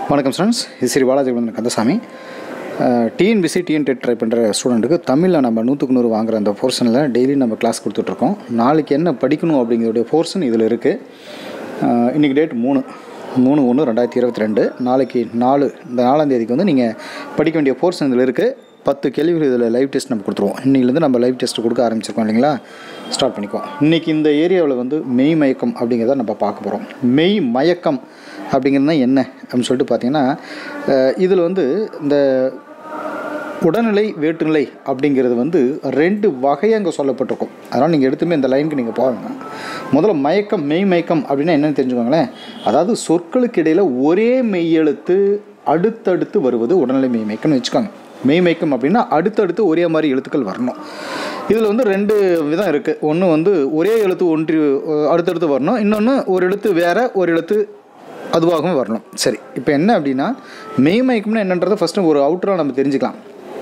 வணக்கம் ஸ்டூடெண்ட்ஸ் இது ஸ்ரீ பாலாஜி வந்து Kandasamy TNPSC TN TET try பண்ணுற ஸ்டூடெண்ட்டுக்கு தமிழில் நம்ம நூற்றுக்கு நூறு வாங்குற அந்த போர்ஷனில் டெய்லி நம்ம கிளாஸ் கொடுத்துட்ருக்கோம் நாளைக்கு என்ன படிக்கணும் அப்படிங்கிறதுடைய போர்ஷன் இதில் இருக்குது இன்றைக்கி டேட் மூணு மூணு ஒன்று ரெண்டாயிரத்தி இருபத்தி ரெண்டு நாளைக்கு நாலு இந்த நாலாம் தேதிக்கு வந்து நீங்கள் படிக்க வேண்டிய போர்ஷன் இதில் இருக்குது பத்து கேள்விகள் இதில் லைவ் டெஸ்ட் நம்ம கொடுத்துருவோம் இன்னிலேருந்து நம்ம லைவ் டெஸ்ட் கொடுக்க ஆரம்பிச்சிருக்கோம் இல்லைங்களா ஸ்டார்ட் பண்ணிக்குவோம் இன்றைக்கி இந்த ஏரியாவில் வந்து மெய் மயக்கம் அப்படிங்கிறத நம்ம பார்க்க போகிறோம் மெய் மயக்கம் அப்படிங்கிறது தான் என்ன அப்படின்னு சொல்லிட்டு பார்த்தீங்கன்னா இதில் வந்து இந்த உடல்நிலை வேற்றுநிலை அப்படிங்கிறது வந்து ரெண்டு வகையாக அங்கே சொல்லப்பட்டிருக்கும் அதனால் நீங்கள் எடுத்துமே இந்த லைனுக்கு நீங்கள் போகணும் முதல்ல மயக்கம் மெய் மயக்கம் அப்படின்னா என்னென்னு தெரிஞ்சுக்கோங்களேன் அதாவது சொற்களுக்கு இடையில் ஒரே மெய்யெழுத்து அடுத்தடுத்து வருவது உடல்நிலை மெய் மயக்கம்னு வச்சுக்கோங்க மெய் மயக்கம் அப்படின்னா அடுத்தடுத்து ஒரே மாதிரி எழுத்துக்கள் வரணும் இதில் வந்து ரெண்டு விதம் இருக்குது ஒன்று வந்து ஒரே எழுத்து ஒன்றி அடுத்தடுத்து வரணும் இன்னொன்று ஒரு எழுத்து வேற ஒரு எழுத்து அதுவாகவும் வரணும் சரி இப்போ என்ன அப்படின்னா மெய் மயக்கம்னா என்னன்றதை ஃபஸ்ட்டு ஒரு அவுட்டராக நம்ம தெரிஞ்சுக்கலாம்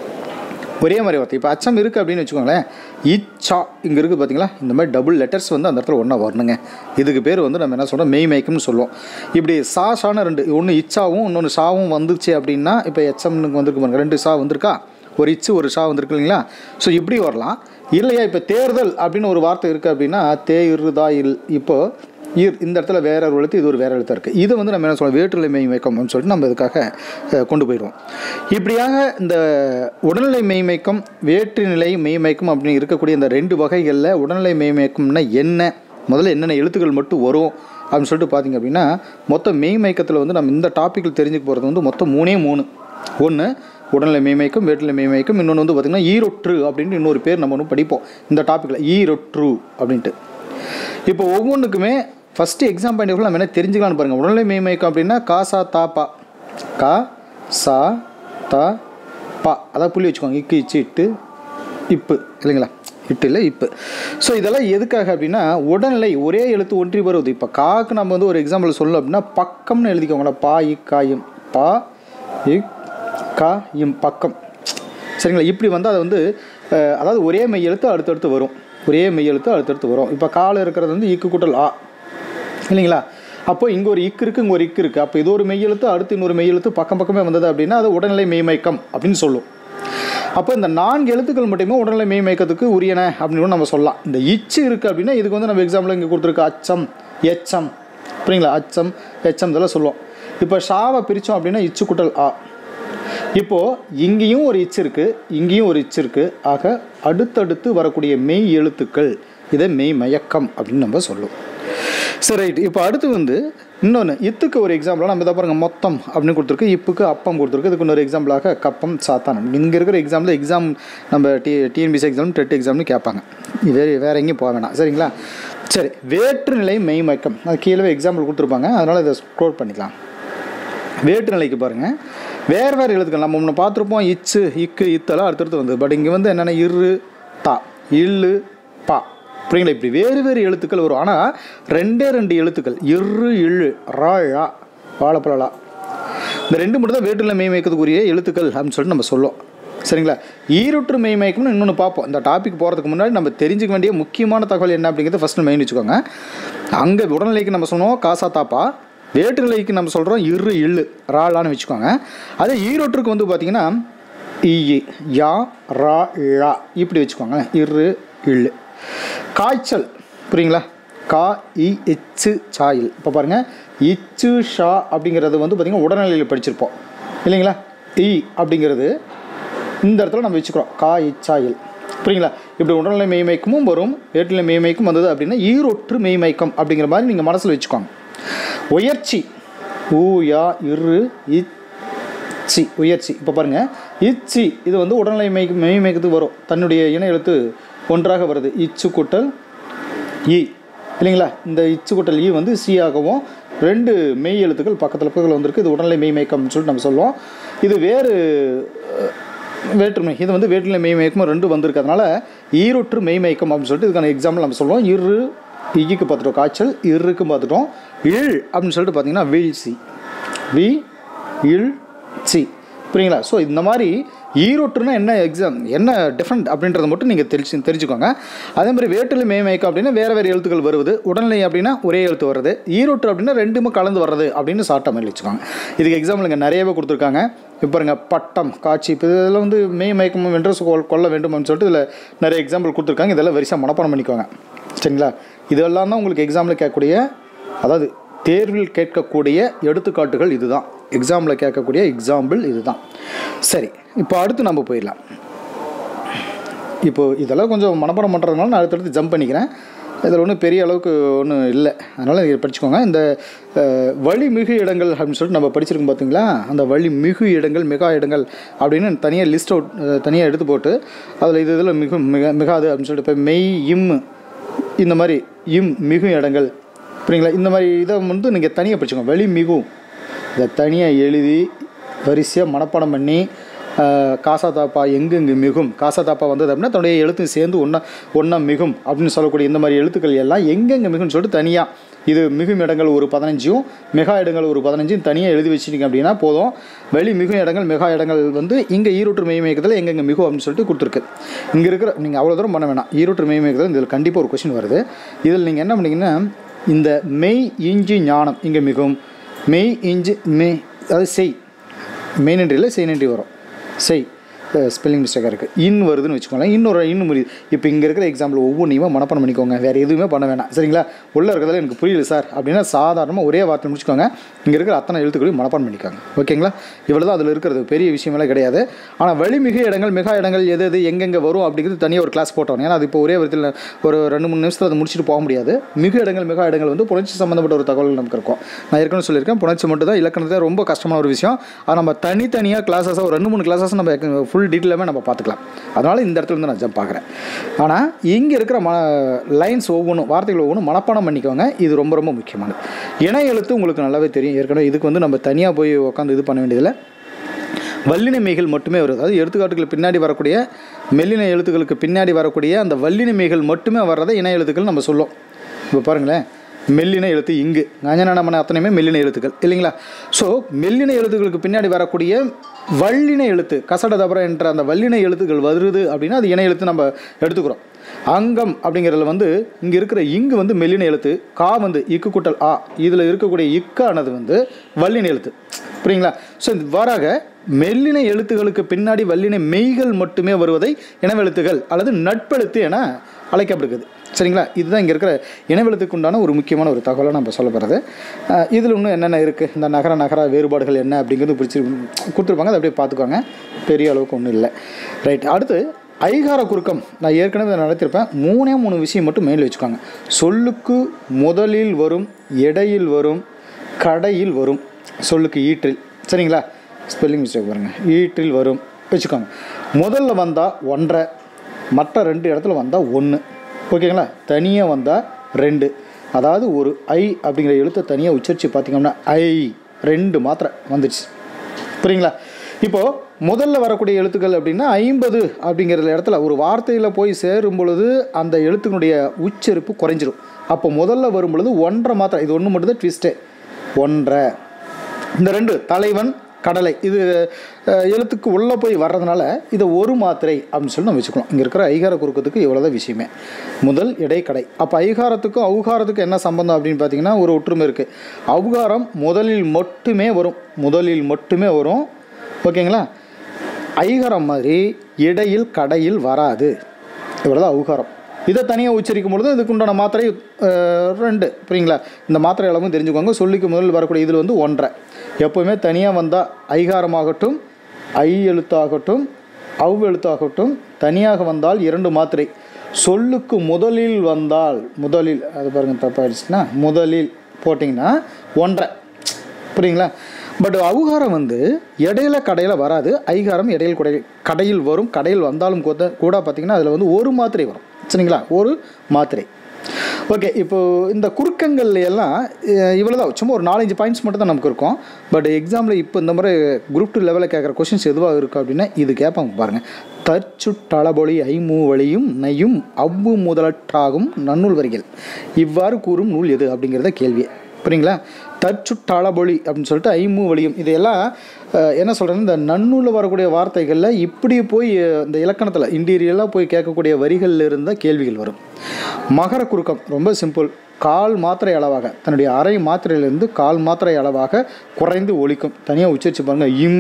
ஒரே மாதிரி வார்த்தை இப்போ அச்சம் இருக்குது அப்படின்னு வச்சுக்கோங்களேன் இச்சா இங்கே இருக்குது பார்த்தீங்களா இந்த மாதிரி டபுள் லெட்டர்ஸ் வந்து அந்த இடத்துல ஒன்றா வரணுங்க இதுக்கு பேர் வந்து நம்ம என்ன சொல்கிறோம் மெய் மயக்கம்னு சொல்லுவோம் இப்படி சா ஷான ரெண்டு ஒன்று இச்சாவும் இன்னொன்று ஷாவும் வந்துச்சு அப்படின்னா இப்போ எச்சம்னு வந்திருக்கு பாருங்க ரெண்டு ஷா வந்திருக்கா ஒரு இச்சு ஒரு ஷா வந்திருக்கு இல்லைங்களா ஸோ இப்படி வரலாம் இல்லையா இப்போ தேர்தல் அப்படின்னு ஒரு வார்த்தை இருக்குது அப்படின்னா தே இருதா இல் இப்போ ஈர் இந்த இடத்துல வேற ஒரு எழுத்து இது ஒரு வேற எழுத்தாக இருக்குது இது வந்து நம்ம என்ன சொல்லுவோம் வேற்றுநிலை மெய் மயக்கம் அப்படின்னு சொல்லிட்டு நம்ம இதுக்காக அஹ், கொண்டு போயிடுவோம் இப்படியாக இந்த உடல்நிலை மெய்மயக்கம் வேற்றுநிலை மெய்மயக்கம் அப்படின்னு இருக்கக்கூடிய இந்த ரெண்டு வகைகளில் உடல்நிலை மெய்மயக்கம்னா என்ன முதல்ல என்னென்ன எழுத்துக்கள் மட்டும் வரும் அப்படின்னு சொல்லிட்டு பார்த்தீங்க அப்படின்னா மொத்தம் மெய்மயக்கத்தில் வந்து நம்ம இந்த டாப்பிக்கில் தெரிஞ்சுக்க போகிறது வந்து மொத்தம் மூணே மூணு ஒன்று உடல்நிலை மெய்மயக்கம் வேற்றுநிலை மெய்மயக்கம் இன்னொன்று வந்து பார்த்திங்கன்னா ஈரொற்று அப்படின்ட்டு இன்னொரு பேர் நம்ம ஒன்று படிப்போம் இந்த டாப்பிக்கில் ஈரொற்று அப்படின்ட்டு இப்போ ஒவ்வொன்றுக்குமே ஃபஸ்ட்டு எக்ஸாம் பாயிண்ட் நம்ம என்ன தெரிஞ்சுக்கலாம்னு பாருங்கள் உடல்நிலை மெய்மயக்கம் அப்படின்னா கா சா தா பா கா சா தா பா அதான் புள்ளி வச்சுக்கோங்க இக்கு இச்சு இட்டு இப்பு இல்லைங்களா இட்டு இல்லை இப்பு ஸோ இதெல்லாம் எதுக்காக அப்படின்னா உடல்நிலை ஒரே எழுத்து ஒன்றி வருவது இப்போ காக்கு நம்ம வந்து ஒரு எக்ஸாம்பிள் சொல்லணும் அப்படின்னா பக்கம்னு எழுதிக்கோங்களா பா இக்காயும் பா இக் கா இம் பக்கம் சரிங்களா இப்படி வந்து அதை வந்து அஹ், அதாவது ஒரே மெய் எழுத்து அடுத்தடுத்து வரும் ஒரே மெய் எழுத்து அடுத்தடுத்து வரும் இப்போ கால இருக்கிறது வந்து இக்கு கூட்டல் ஆ இல்லைங்களா அப்போ இங்கே ஒரு இக்கு இருக்குது இங்கே ஒரு இக்கு இருக்குது அப்போ இது ஒரு மெய் எழுத்து அடுத்து இன்னொரு மெய் எழுத்து பக்கம் பக்கமே வந்தது அப்படின்னா அது உடல்நிலை மெய்மயக்கம் அப்படின்னு சொல்லும் அப்போ இந்த நான்கு எழுத்துக்கள் மட்டுமே உடல்நிலை மெய்மயக்கத்துக்கு உரியன அப்படின்னு நம்ம சொல்லலாம் இந்த இச்சு இருக்குது அப்படின்னா இதுக்கு வந்து நம்ம எக்ஸாம்பிள் இங்கே கொடுத்துருக்க அச்சம் எச்சம் புரியுங்களா அச்சம் எச்சம் இதெல்லாம் சொல்லுவோம் இப்போ ஷாவை பிரித்தோம் அப்படின்னா இச்சு குட்டல் ஆ இப்போது இங்கேயும் ஒரு இச்சு இருக்குது இங்கேயும் ஒரு இச்சு இருக்குது ஆக அடுத்தடுத்து வரக்கூடிய மெய் எழுத்துக்கள் இதை மெய் மயக்கம் அப்படின்னு நம்ம சொல்லுவோம் சரி ரைட் இப்போ அடுத்து வந்து இன்னொன்று இத்துக்கு ஒரு எக்ஸாம்பிளாக நம்ம இதை பாருங்கள் மொத்தம் அப்படின்னு கொடுத்துருக்கு இப்புக்கு அப்பம் கொடுத்துருக்கு இதுக்கு இன்னொரு எக்ஸாம்பிளாக கப்பம் சாத்தானம் இங்கே இருக்கிற எக்ஸாம்பிள் எக்ஸாம் நம்ம டி டிஎன்பிசி எக்ஸாம் டெட் எக்ஸாம்னு கேட்பாங்க வேறு வேறு எங்கேயும் போக வேணாம் சரிங்களா சரி வேற்றுநிலை மெய்மயக்கம் அது கீழே எக்ஸாம்பிள் கொடுத்துருப்பாங்க அதனால் இதை ஸ்க்ரோல் பண்ணிக்கலாம் வேற்று நிலைக்கு பாருங்கள் வேறு வேறு எழுத்துக்கள் நம்ம ஒன்று பார்த்துருப்போம் இச்சு இக்கு இத்தெல்லாம் அடுத்தடுத்து வந்து பட் இங்கே வந்து என்னென்ன இரு தா இல்லு பா புரியுங்களா இப்படி வேறு வேறு எழுத்துக்கள் வரும் ஆனால் ரெண்டே ரெண்டு எழுத்துக்கள் இரு இழு ரா ழா வாழைப்பழலா இந்த ரெண்டு மட்டும் தான் வேற்றுநிலை மெய்மயக்கத்துக்குரிய எழுத்துக்கள் அப்படின்னு சொல்லிட்டு நம்ம சொல்லுவோம் சரிங்களா ஈரொற்று மெய்மயக்கம்னு இன்னொன்று பார்ப்போம் இந்த டாபிக் போகிறதுக்கு முன்னாடி நம்ம தெரிஞ்சுக்க வேண்டிய முக்கியமான தகவல் என்ன அப்படிங்கிறத ஃபஸ்ட்டு மெயின் வச்சுக்கோங்க அங்கே உடல்நிலைக்கு நம்ம சொன்னோம் காசா தாப்பா வேற்றுநிலைக்கு நம்ம சொல்கிறோம் இரு இல்லு ராலான்னு வச்சுக்கோங்க அதே ஈரோட்டுக்கு வந்து பார்த்தீங்கன்னா இ யா ரா ழா இப்படி வச்சுக்கோங்க இரு இல்லு காய்ச்சல் புரியுங்களா கா இ இச்சு சாயில் இப்போ பாருங்கள் இச்சு ஷா அப்படிங்கிறது வந்து பார்த்திங்கன்னா உடல்நிலையில் படிச்சிருப்போம் இல்லைங்களா இ அப்படிங்கிறது இந்த இடத்துல நம்ம வச்சுக்கிறோம் கா இச்சாயில் புரியுங்களா இப்படி உடல்நிலை மெய்மயக்கமும் வரும் வேற்றுநிலை மெய்மயக்கம் வந்தது அப்படின்னா ஈரொற்று மெய்மயக்கம் அப்படிங்கிற மாதிரி நீங்கள் மனசில் வச்சுக்கோங்க உயர்ச்சி ஊ யா இரு இச்சி உயர்ச்சி இப்போ பாருங்கள் இச்சி இது வந்து உடல்நிலை மெய் மெய்மயக்கத்துக்கு வரும் தன்னுடைய இன எழுத்து ஒன்றாக வருது இச்சு கூட்டல் இ இல்லைங்களா இந்த இச்சு கூட்டல் இ வந்து சி ஆகவும் ரெண்டு மெய் எழுத்துக்கள் பக்கத்தில் பக்கத்தில் வந்திருக்கு இது உடல்நிலை மெய்மயக்கம்னு சொல்லிட்டு நம்ம சொல்லுவோம் இது வேறு அஹ், வேற்றுமை இது வந்து வேற்றுநிலை மெய்மயக்கம் ரெண்டு வந்திருக்கு அதனால ஈரொற்று மெய்மயக்கம் அப்படின்னு சொல்லிட்டு இதுக்கான எக்ஸாம்பிள் நம்ம சொல்லுவோம் இரு இக்கு பார்த்துட்டோம் காய்ச்சல் இருக்கு பார்த்துட்டோம் இழ் அப்படின்னு சொல்லிட்டு பார்த்தீங்கன்னா வீழ்ச்சி வி இல் சி புரியுங்களா ஸோ இந்த மாதிரி ஈரோட்டுனா என்ன எக்ஸாம் என்ன டிஃப்ரெண்ட் அப்படின்றத மட்டும் நீங்கள் தெரிஞ்சு தெரிஞ்சுக்கோங்க அதே மாதிரி வேட்டில் மேமயக்கம் அப்படின்னா வேறு வேறு எழுத்துக்கள் வருவது உடல்நிலை அப்படின்னா ஒரே எழுத்து வருது ஈரோட்டு அப்படின்னா ரெண்டுமே கலந்து வர்றது அப்படின்னு ஷார்ட்டாக மாதிரி வச்சுக்கோங்க இதுக்கு எக்ஸாம்பிள் இங்கே நிறையவே கொடுத்துருக்காங்க இப்போ பாருங்க பட்டம் காட்சி இப்போ இதெல்லாம் வந்து மெய் மயக்கமும் வென்று கொல்- கொள்ள வேண்டும் அப்படின்னு சொல்லிட்டு இதில் நிறைய எக்ஸாம்பிள் கொடுத்துருக்காங்க இதெல்லாம் வரிசையாக மனப்பாடம் பண்ணிக்கோங்க சரிங்களா இதெல்லாம் தான் உங்களுக்கு எக்ஸாமில் கேட்கக்கூடிய அதாவது தேர்வில் கேட்கக்கூடிய எடுத்துக்காட்டுகள் இதுதான் எக்ஸாமில் கேட்கக்கூடிய எக்ஸாம்பிள் இதுதான் சரி இப்போ அடுத்து நம்ம போயிடலாம் இப்போ இதெல்லாம் கொஞ்சம் மனப்பாடம் பண்ணுறதுனால நான் அடுத்தடுத்து ஜம்ப் பண்ணிக்கிறேன் இதில் ஒன்றும் பெரிய அளவுக்கு ஒன்றும் இல்லை அதனால் இதை படிச்சுக்கோங்க இந்த அஹ், வழி மிகு இடங்கள் அப்படின்னு சொல்லிட்டு நம்ம படிச்சிருக்கோம் பார்த்தீங்களா அந்த வழி மிகு இடங்கள் மிகா இடங்கள் அப்படின்னு தனியாக லிஸ்ட் அவுட் தனியாக எடுத்து போட்டு அதில் இது இதில் மிகு மிக மிகாது அப்படின்னு சொல்லிட்டு இப்போ மெய் இம் இந்த மாதிரி இம் மிகு இடங்கள் புரியுங்களா இந்த மாதிரி இதை வந்து நீங்கள் தனியாக படிச்சுக்கோங்க வெளி மிகும் இதை தனியாக எழுதி வரிசையாக மனப்பாடம் பண்ணி ஆஹ், காசா தாப்பா எங்கெங்கு மிகும் காசா தாப்பா வந்தது அப்படின்னா தன்னுடைய எழுத்து சேர்ந்து ஒன்றா ஒன்றா மிகும் அப்படின்னு சொல்லக்கூடிய இந்த மாதிரி எழுத்துக்கள் எல்லாம் எங்கெங்கே மிகும்னு சொல்லிட்டு தனியாக இது மிகும் இடங்கள் ஒரு பதினஞ்சும் மெகா இடங்கள் ஒரு பதினஞ்சும் தனியாக எழுதி வச்சிட்டிங்க அப்படின்னா போதும் வெளி மிகும் இடங்கள் மெகா இடங்கள் வந்து இங்கே ஈரோட்டு மெய் மயக்கத்தில் எங்கெங்கே மிகும் அப்படின்னு சொல்லிட்டு கொடுத்துருக்கு இங்கே இருக்கிற நீங்கள் அவ்வளோ தூரம் பண்ண வேணாம் ஈரோட்டு மெய் மயக்கத்தில் இதில் கண்டிப்பாக ஒரு கொஷின் வருது இதில் நீங்கள் என்ன பண்ணீங்கன்னா இந்த மெய் இஞ்சி ஞானம் இங்கே மிகும் மெய் இஞ்சி மெய் அதாவது செய் மெய் நன்றியில் செய் நன்றி வரும் செய் ஸ்பெல்லிங் மிஸ்டேக்காக இருக்குது இன் வருதுன்னு வச்சுக்கோங்களேன் இன்னொரு இன்னும் முடியுது இப்போ இங்கே இருக்கிற எக்ஸாம்பிள் ஒவ்வொன்றையுமே மனப்பாடம் பண்ணிக்கோங்க வேறு எதுவுமே பண்ண வேணாம் சரிங்களா உள்ளே இருக்கிறதுல எனக்கு புரியல சார் அப்படின்னா சாதாரணமாக ஒரே வார்த்தை முடிச்சுக்கோங்க இங்கே இருக்கிற அத்தனை எழுத்துக்களையும் மனப்பாடம் பண்ணிக்கோங்க ஓகேங்களா இவ்வளோ தான் அதில் இருக்கிறது பெரிய விஷயமெல்லாம் கிடையாது ஆனால் வழிமிகு இடங்கள் மிக இடங்கள் எது எது எங்கெங்கே வரும் அப்படிங்கிறது தனியாக ஒரு கிளாஸ் போட்டோம் ஏன்னா அது இப்போ ஒரே விதத்தில் ஒரு ரெண்டு மூணு நிமிஷத்தில் அதை முடிச்சுட்டு போக முடியாது மிகு இடங்கள் மிக இடங்கள் வந்து புணர்ச்சி சம்மந்தப்பட்ட ஒரு தகவல் நமக்கு இருக்கும் நான் ஏற்கனவே சொல்லியிருக்கேன் புணர்ச்சி மட்டும் தான் இலக்கணத்தை ரொம்ப கஷ்டமான ஒரு விஷயம் அதை நம்ம தனித்தனியாக கிளாஸஸாக ஒரு ரெண்டு மூணு கிளாஸஸ் நம்ம ஃபுல் டீட்டெயிலாமே நம்ம பார்த்துக்கலாம் அதனால் இந்த இடத்துல இருந்து நான் ஜம்ப் பார்க்குறேன் ஆனால் இங்கே இருக்கிற ம லைன்ஸ் ஒவ்வொன்றும் வார்த்தைகள் ஒவ்வொன்றும் மனப்பாடம் பண்ணிக்கோங்க இது ரொம்ப ரொம்ப முக்கியமானது இணை எழுத்து உங்களுக்கு நல்லாவே தெரியும் ஏற்கனவே இதுக்கு வந்து நம்ம தனியாக போய் உட்காந்து இது பண்ண வேண்டியதில்லை வல்லினமைகள் மட்டுமே வருது அதாவது எடுத்துக்காட்டுகள் பின்னாடி வரக்கூடிய மெல்லின எழுத்துக்களுக்கு பின்னாடி வரக்கூடிய அந்த வல்லினமைகள் மட்டுமே வர்றதை இணை எழுத்துக்கள் நம்ம சொல்லும் இப்போ பாருங்களேன் மெல்லின எழுத்து இங்கு ஞானமன அத்தனையுமே மெல்லின எழுத்துக்கள் இல்லைங்களா ஸோ மெல்லின எழுத்துக்களுக்கு பின்னாடி வரக்கூடிய வல்லின எழுத்து கசட தபர என்ற அந்த வல்லின எழுத்துக்கள் வருது அப்படின்னா அது இணை எழுத்து நம்ம எடுத்துக்கிறோம் அங்கம் அப்படிங்கிறதுல வந்து இங்கே இருக்கிற இங்கு வந்து மெல்லின எழுத்து கா வந்து இக்கு கூட்டல் ஆ இதில் இருக்கக்கூடிய இக்கானது வந்து வல்லின எழுத்து புரியுங்களா ஸோ இவ்வாறாக மெல்லின எழுத்துகளுக்கு பின்னாடி வல்லின மெய்கள் மட்டுமே வருவதை இனவெழுத்துகள் அல்லது நட்பெழுத்து என அழைக்கப்படுகிறது சரிங்களா இதுதான் இங்கே இருக்கிற இனவெழுத்துக்கு உண்டான ஒரு முக்கியமான ஒரு தகவலை நம்ம சொல்ல போகிறது இதில் இன்னும் என்னென்ன இருக்குது இந்த நகர நகர வேறுபாடுகள் என்ன அப்படிங்கிறது பிடிச்சி கொடுத்துருப்பாங்க அதை அப்படியே பார்த்துக்கோங்க பெரிய அளவுக்கு ஒன்றும் இல்லை ரைட் அடுத்து ஐகார குறுக்கம் நான் ஏற்கனவே இதை நடத்தியிருப்பேன் மூணே மூணு விஷயம் மட்டும் மெயில் வச்சுக்கோங்க சொல்லுக்கு முதலில் வரும் இடையில் வரும் கடையில் வரும் சொல்லுக்கு ஈற்றில் சரிங்களா ஸ்பெல்லிங் மிஸ்டேக் பாருங்கள் ஈற்றில் வரும் வச்சுக்கோங்க முதல்ல வந்தால் ஒன்றரை மற்ற ரெண்டு இடத்துல வந்தால் ஒன்று ஓகேங்களா தனியாக வந்தால் ரெண்டு அதாவது ஒரு ஐ அப்படிங்கிற எழுத்தை தனியாக உச்சரித்து பார்த்தீங்கன்னா ஐ ரெண்டு மாத்திரை வந்துடுச்சு புரியுங்களா இப்போது முதல்ல வரக்கூடிய எழுத்துக்கள் அப்படின்னா ஐம்பது அப்படிங்கிற இடத்துல ஒரு வார்த்தையில் போய் சேரும் பொழுது அந்த எழுத்துக்களுடைய உச்சரிப்பு குறைஞ்சிரும் அப்போ முதல்ல வரும் பொழுது ஒன்றரை மாத்திரை இது ஒன்று மட்டும் தான் ட்விஸ்ட்டு ஒன்றரை இந்த ரெண்டு தலைவன் கடலை இது அஹ், எழுத்துக்கு உள்ளே போய் வர்றதுனால இதை ஒரு மாத்திரை அப்படின்னு சொல்லி நம்ம வச்சுக்கலாம் இங்கே இருக்கிற ஐகார குறுக்கத்துக்கு இவ்வளோதான் விஷயமே முதல் இடை கடை அப்போ ஐகாரத்துக்கும் அவுகாரத்துக்கும் என்ன சம்பந்தம் அப்படின்னு பார்த்தீங்கன்னா ஒரு ஒற்றுமை இருக்குது அவுகாரம் முதலில் மட்டுமே வரும் முதலில் மட்டுமே வரும் ஓகேங்களா ஐகாரம் மாதிரி இடையில் கடையில் வராது இவ்வளோதான் அவுகாரம் இதை தனியாக உச்சரிக்கும் பொழுது இதுக்கு உண்டான மாத்திரை அஹ், ரெண்டு புரியுங்களா இந்த மாத்திரை அளவும் தெரிஞ்சுக்கோங்க சொல்லிக்கு முதல் வரக்கூடிய இதில் வந்து ஒன்றரை எப்போவுமே தனியாக வந்தால் ஐகாரமாகட்டும் ஐ எழுத்தாகட்டும் அவ் எழுத்தாகட்டும் தனியாக வந்தால் இரண்டு மாத்திரை சொல்லுக்கு முதலில் வந்தால் முதலில் அது பாருங்கள் தப்பாயிடுச்சுன்னா முதலில் போட்டிங்கன்னா ஒன்றரை புரியுங்களா பட் அவுகாரம் வந்து இடையில கடையில் வராது ஐகாரம் இடையில் குடை கடையில் வரும் கடையில் வந்தாலும் கூட கூட பார்த்தீங்கன்னா அதில் வந்து ஒரு மாத்திரை வரும் சரிங்களா ஒரு மாத்திரை ஓகே இப்போ இந்த குறுக்கங்கள் எல்லாம் இவ்வளோ தான் சும்மா ஒரு நாலஞ்சு பாயிண்ட்ஸ் மட்டும் தான் நமக்கு இருக்கும் பட் எக்ஸாமில் இப்போ இந்த மாதிரி குரூப் டூ லெவலில் கேட்குற கொஷின்ஸ் எதுவாக இருக்குது அப்படின்னா இது கேட்பாங்க பாருங்கள் தற்சுட்டளபொலி ஐமூ வழியும் நையும் அவ்வு முதலற்றாகும் நன்னூல் வரிகள் இவ்வாறு கூறும் நூல் எது அப்படிங்கிறத கேள்வி புரியுங்களா தற்சுட்டாளபொழி அப்படின்னு சொல்லிட்டு ஐமூ வழியும் இதையெல்லாம் அஹ், என்ன சொல்கிறது இந்த நன்னூலில் வரக்கூடிய வார்த்தைகளில் இப்படி போய் அஹ், இந்த இலக்கணத்தில் இன்டீரியலாக போய் கேட்கக்கூடிய வரிகளில் இருந்தால் கேள்விகள் வரும் மகர குறுக்கம் ரொம்ப சிம்பிள் கால் மாத்திரை அளவாக தன்னுடைய அரை மாத்திரையிலிருந்து கால் மாத்திரை அளவாக குறைந்து ஒலிக்கும் தனியாக உச்சரிச்சு பாருங்க இம்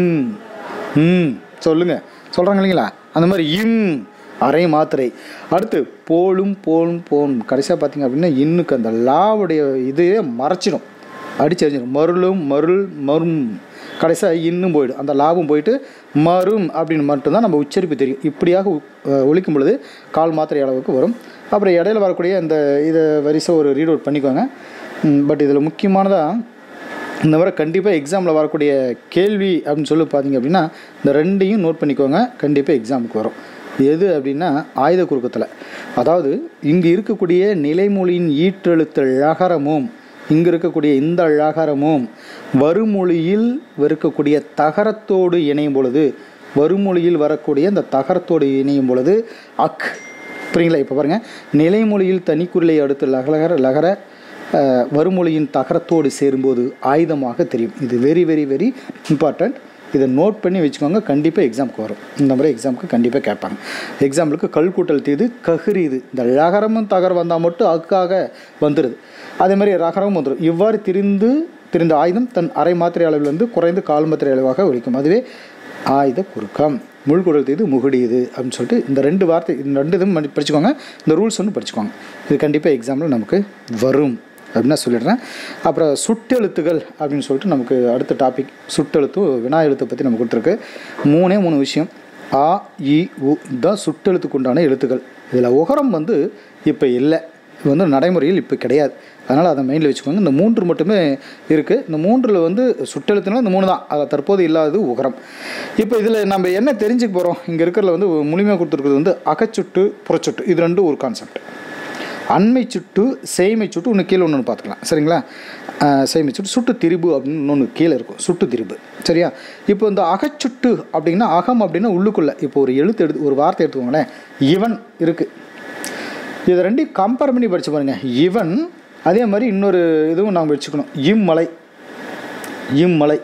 ம் சொல்லுங்க சொல்கிறாங்க இல்லைங்களா அந்த மாதிரி இம் அரை மாத்திரை அடுத்து போலும் போலும் போலும் கடைசியாக பார்த்தீங்க அப்படின்னா இன்னுக்கு அந்த லாவுடைய இதையே மறைச்சிடும் அடிச்சரிஞ்சிடும் மருளும் மருள் மரும் கடைசியாக இன்னும் போயிடும் அந்த லாபம் போயிட்டு மரும் அப்படின்னு மட்டும்தான் நம்ம உச்சரிப்பு தெரியும் இப்படியாக உ- அஹ் ஒலிக்கும் பொழுது கால் மாத்திரை அளவுக்கு வரும் அப்புறம் இடையில வரக்கூடிய இந்த இதை வரிசை ஒரு ரீட் அவுட் பண்ணிக்கோங்க பட் இதில் முக்கியமானதாக இந்த வர கண்டிப்பாக எக்ஸாமில் வரக்கூடிய கேள்வி அப்படின்னு சொல்லி பார்த்தீங்க அப்படின்னா இந்த ரெண்டையும் நோட் பண்ணிக்கோங்க கண்டிப்பாக எக்ஸாமுக்கு வரும் எது அப்படின்னா ஆயுத குறுக்கத்தில் அதாவது இங்கு இருக்கக்கூடிய நிலைமொழியின் ஈற்றெழுத்து ழகரமும் இங்கு இருக்கக்கூடிய இந்த ழகரமும் வறுமொழியில் இருக்கக்கூடிய தகரத்தோடு இணையும் பொழுது வறுமொழியில் வரக்கூடிய இந்த தகரத்தோடு இணையும் பொழுது அக் புரியுங்களா இப்போ பாருங்கள் நிலைமொழியில் தனிக்குறிலை அடுத்து லகலகர லகர அஹ், வறுமொழியின் தகரத்தோடு சேரும்போது ஆயுதமாக தெரியும் இது வெரி வெரி வெரி இம்பார்ட்டண்ட் இதை நோட் பண்ணி வச்சுக்கோங்க கண்டிப்பாக எக்ஸாமுக்கு வரும் இந்த மாதிரி எக்ஸாமுக்கு கண்டிப்பாக கேட்பாங்க எக்ஸாம்பிளுக்கு கல்கூட்டல் தீது கஹ்ரீது இந்த லகரமும் தகரம் வந்தால் மட்டும் அக்காக வந்துடுது அதே மாதிரி ரகரமும் வந்துடும் இவ்வாறு திரிந்து திரிந்த ஆயுதம் தன் அரை மாத்திரை அளவிலிருந்து குறைந்து கால் மாத்திரை அளவாக ஒழிக்கும் அதுவே ஆயுத குறுக்கம் முள்குடல் தீது முகுடியது அப்படின்னு சொல்லிட்டு இந்த ரெண்டு வார்த்தை இந்த ரெண்டு இதுவும் மடி- படிச்சுக்கோங்க இந்த ரூல்ஸ் ஒன்று படிச்சுக்கோங்க இது கண்டிப்பாக எக்ஸாமில் நமக்கு வரும் அப்படின்னு நான் சொல்லிடுறேன் அப்புறம் சுட்டெழுத்துகள் அப்படின்னு சொல்லிட்டு நமக்கு அடுத்த டாபிக் சுட்டெழுத்து வினா எழுத்தை பற்றி நம்ம கொடுத்துருக்கு மூணே மூணு விஷயம் ஆ இ உ தான் சுட்டெழுத்துக்கு உண்டான எழுத்துக்கள் இதில் உகரம் வந்து இப்போ இல்லை இது வந்து நடைமுறையில் இப்போ கிடையாது அதனால் அதை மைண்டில் வச்சுக்கோங்க இந்த மூன்று மட்டுமே இருக்குது இந்த மூன்றில் வந்து சுட்டெழுத்துனா இந்த மூணு தான் அதில் தற்போது இல்லாதது உகரம் இப்போ இதில் நம்ம என்ன தெரிஞ்சுக்க போகிறோம் இங்கே இருக்கிறதுல வந்து முழுமையாக கொடுத்துருக்குறது வந்து அகச்சுட்டு புறச்சுட்டு இது ரெண்டும் ஒரு கான்செப்ட் அண்மை சுட்டு சேய்மை சுட்டு ஒன்று கீழே ஒன்று பார்த்துக்கலாம் சரிங்களா அஹ் சேய்மை சுட்டு சுட்டு திரிபு அப்படின்னு இன்னொன்று கீழே இருக்கும் சுட்டு திரிபு சரியா இப்போ இந்த அகச்சுட்டு அப்படின்னா அகம் அப்படின்னா உள்ளுக்குள்ளே இப்போ ஒரு எழுத்து எடுத்து ஒரு வார்த்தை எடுத்துக்கோங்களேன் இவன் இருக்குது இதை ரெண்டையும் கம்பேர் பண்ணி படிச்சு பாருங்க இவன் அதே மாதிரி இன்னொரு இதுவும் நாம் வச்சுக்கணும் இம்மலை இம்மலை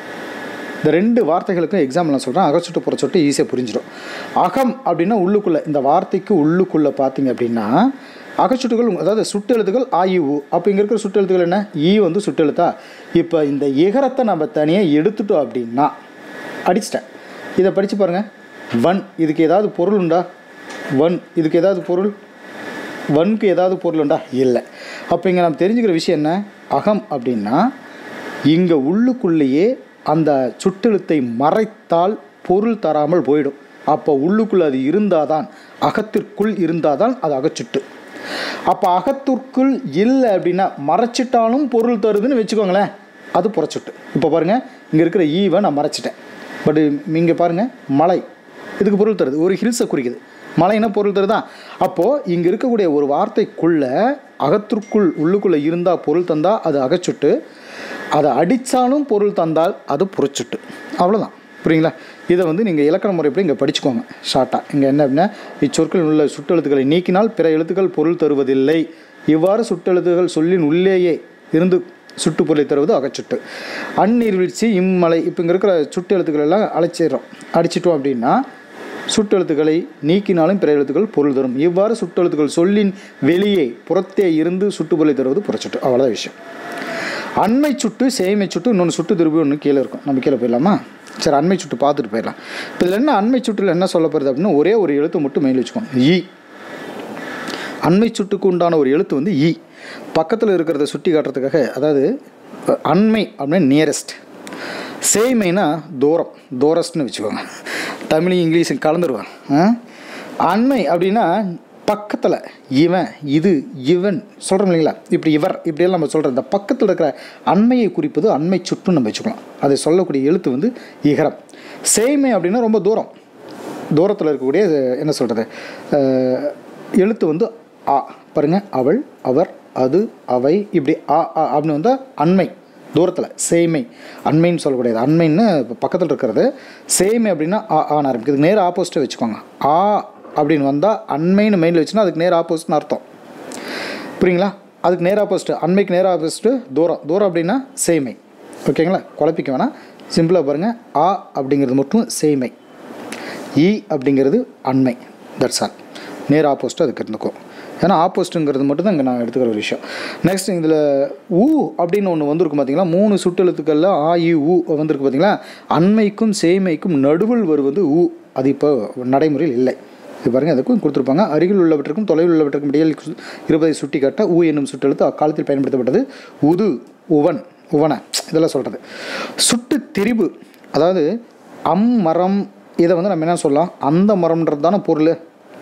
இந்த ரெண்டு வார்த்தைகளுக்கும் எக்ஸாம்பிள் நான் சொல்கிறேன் அகச்சுட்டு புறச்சுட்டு ஈஸியாக புரிஞ்சிடும் அகம் அப்படின்னா உள்ளுக்குள்ளே இந்த வார்த்தைக்கு உள்ளுக்குள்ளே பார்த்தீங்க அப்படின்னா அகச்சுட்டுகள் அதாவது சுட்டெழுத்துகள் ஆயுவு அப்போ இங்கே இருக்கிற சுட்டெழுத்துகள் என்ன ஈ வந்து சுட்டெழுத்தா இப்போ இந்த இகரத்தை நம்ம தனியாக எடுத்துட்டோம் அப்படின்னா அடிச்சிட்டேன் இதை படித்து பாருங்கள் வன் இதுக்கு ஏதாவது பொருள் உண்டா வன் இதுக்கு ஏதாவது பொருள் வன்க்கு ஏதாவது பொருள் உண்டா இல்லை அப்போ இங்கே நம்ம தெரிஞ்சுக்கிற விஷயம் என்ன அகம் அப்படின்னா இங்கே உள்ளுக்குள்ளேயே அந்த சுட்டெழுத்தை மறைத்தால் பொருள் தராமல் போயிடும் அப்போ உள்ளுக்குள்ள அது இருந்தாதான் அகத்திற்குள் இருந்தாதான் அது அகச்சுட்டு அப்போ அகத்திற்குள் இல்லை அப்படின்னா மறைச்சிட்டாலும் பொருள் தருதுன்னு வச்சுக்கோங்களேன் அது புறச்சுட்டு இப்போ பாருங்கள் இங்கே இருக்கிற ஈவை நான் மறைச்சிட்டேன் பட் இங்கே பாருங்கள் மலை இதுக்கு பொருள் தருது ஒரு ஹில்ஸை குறிக்குது மலைனா பொருள் தருதான் அப்போது இங்கே இருக்கக்கூடிய ஒரு வார்த்தைக்குள்ள அகத்திற்குள் உள்ளுக்குள்ளே இருந்தால் பொருள் தந்தால் அது அகச்சுட்டு அதை அடித்தாலும் பொருள் தந்தால் அது புறச்சுட்டு அவ்வளோதான் புரியுங்களா இதை வந்து நீங்கள் இலக்கண முறைப்படி இங்கே படிச்சுக்கோங்க ஷார்ட்டாக இங்கே என்ன அப்படின்னா இச்சொற்கள் உள்ள சுட்டெழுத்துக்களை நீக்கினால் பிற எழுத்துக்கள் பொருள் தருவதில்லை இவ்வாறு சுட்டெழுத்துகள் சொல்லின் உள்ளேயே இருந்து சுட்டு பொருளை தருவது அகச்சுட்டு அந்நீர்வீழ்ச்சி இம்மலை இப்போ இங்கே இருக்கிற சுட்டு எழுத்துக்கள் எல்லாம் அழைச்சிடுறோம் அடிச்சிட்டோம் அப்படின்னா சுட்டெழுத்துக்களை நீக்கினாலும் பிற எழுத்துக்கள் பொருள் தரும் இவ்வாறு சுட்டெழுத்துக்கள் சொல்லின் வெளியே புறத்தே இருந்து சுட்டுப்பொருளை தருவது புறச்சுட்டு அவ்வளோதான் விஷயம் அண்மை சுட்டு சேமை சுட்டு இன்னொன்று சுட்டு திருப்பி ஒன்று கீழே இருக்கும் நம்ம கீழே போயிடலாமா சரி அண்மை சுட்டு பார்த்துட்டு போயிடலாம் இப்போ இதில் என்ன அண்மை சுற்றில் என்ன சொல்லப்படுது அப்படின்னா ஒரே ஒரு எழுத்து மட்டும் மெயில் வச்சுக்கோங்க ஈ அண்மை சுட்டுக்கு உண்டான ஒரு எழுத்து வந்து ஈ பக்கத்தில் இருக்கிறத சுட்டி காட்டுறதுக்காக அதாவது அஹ், அண்மை அப்படின்னா நியரஸ்ட் சேமைனா தூரம் தூரஸ்ட்னு வச்சுக்கோங்க தமிழ் இங்கிலீஷும் கலந்துருவாங்க ஆ? அண்மை அப்படின்னா பக்கத்தில் இவன் இது இவன் சொல்கிறோம் இல்லைங்களா இப்படி இவர் இப்படியெல்லாம் நம்ம சொல்கிற இந்த பக்கத்தில் இருக்கிற அண்மையை குறிப்பது அண்மை சுட்டுன்னு நம்ம வச்சுக்கலாம் அதை சொல்லக்கூடிய எழுத்து வந்து இகரம் சேமை அப்படின்னா ரொம்ப தூரம் தூரத்தில் இருக்கக்கூடிய அஹ், என்ன சொல்கிறது எழுத்து வந்து ஆ பாருங்க அவள் அவர் அது அவை இப்படி ஆ ஆ அப்படின்னு வந்தால் அண்மை தூரத்தில் சேமை அண்மைன்னு சொல்லக்கூடியது அண்மைன்னு இப்போ பக்கத்தில் இருக்கிறது சேமை அப்படின்னா ஆ ஆன்னு ஆரம்பிக்குது இதுக்கு நேர் ஆப்போசிட்டை வச்சுக்கோங்க ஆ அப்படின்னு வந்தால் அண்மைன்னு மைண்டில் வச்சுன்னா அதுக்கு நேர் ஆப்போசிட்னு அர்த்தம் புரியுங்களா அதுக்கு நேராக ஆப்போசிட்டு அண்மைக்கு நேராக ஆப்போசிட்டு தூரம் தூரம் அப்படின்னா சேமை ஓகேங்களா குழப்பிக்க வேணாம் சிம்பிளாக பாருங்கள் ஆ அப்படிங்கிறது மட்டும் சேமை இ அப்படிங்கிறது அண்மை தட்ஸ் ஆல் நேர் ஆப்போசிட் அதுக்கு இருந்துக்கும் ஏன்னா ஆப்போசிட்டுங்கிறது மட்டும் தான் இங்கே நான் எடுத்துக்கிற ஒரு விஷயம் நெக்ஸ்ட் இதில் ஊ அப்படின்னு ஒன்று வந்திருக்கும் பார்த்தீங்களா மூணு சுட்டெழுத்துக்களில் ஆ இ ஊ வந்திருக்கு பார்த்தீங்களா அண்மைக்கும் சேமைக்கும் நடுவில் வருவது ஊ அது இப்போ நடைமுறையில் இல்லை இது பாருங்கள் அதுக்கும் கொடுத்துருப்பாங்க அருகில் உள்ளவற்றுக்கும் தொலைவில் உள்ளவற்றுக்கும் இடையில் இருப்பதை சுட்டி காட்ட ஊ என்னும் சுட்டெழுத்து அக்காலத்தில் பயன்படுத்தப்பட்டது உது உவன் உவன இதெல்லாம் சொல்கிறது சுட்டு திரிபு அதாவது அம் மரம் இதை வந்து நம்ம என்ன சொல்லலாம் அந்த மரம்ன்றது தானே பொருள்